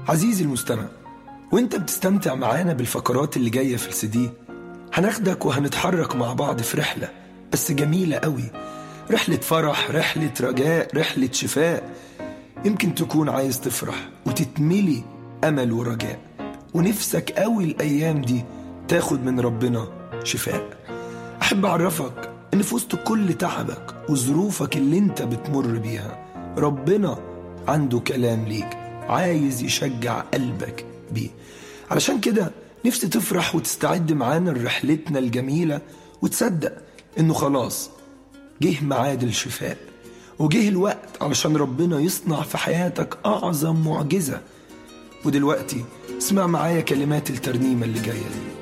عزيزي المستمع وانت بتستمتع معانا بالفقرات اللي جاية في السي هناخدك وهنتحرك مع بعض في رحلة بس جميلة قوي رحلة فرح رحلة رجاء رحلة شفاء يمكن تكون عايز تفرح وتتملي أمل ورجاء ونفسك قوي الأيام دي تاخد من ربنا شفاء أحب أعرفك إن في وسط كل تعبك وظروفك اللي أنت بتمر بيها ربنا عنده كلام ليك عايز يشجع قلبك بيه علشان كده نفسي تفرح وتستعد معانا لرحلتنا الجميلة وتصدق إنه خلاص جه ميعاد الشفاء وجه الوقت علشان ربنا يصنع في حياتك أعظم معجزة ودلوقتي اسمع معايا كلمات الترنيمة اللي جاية دي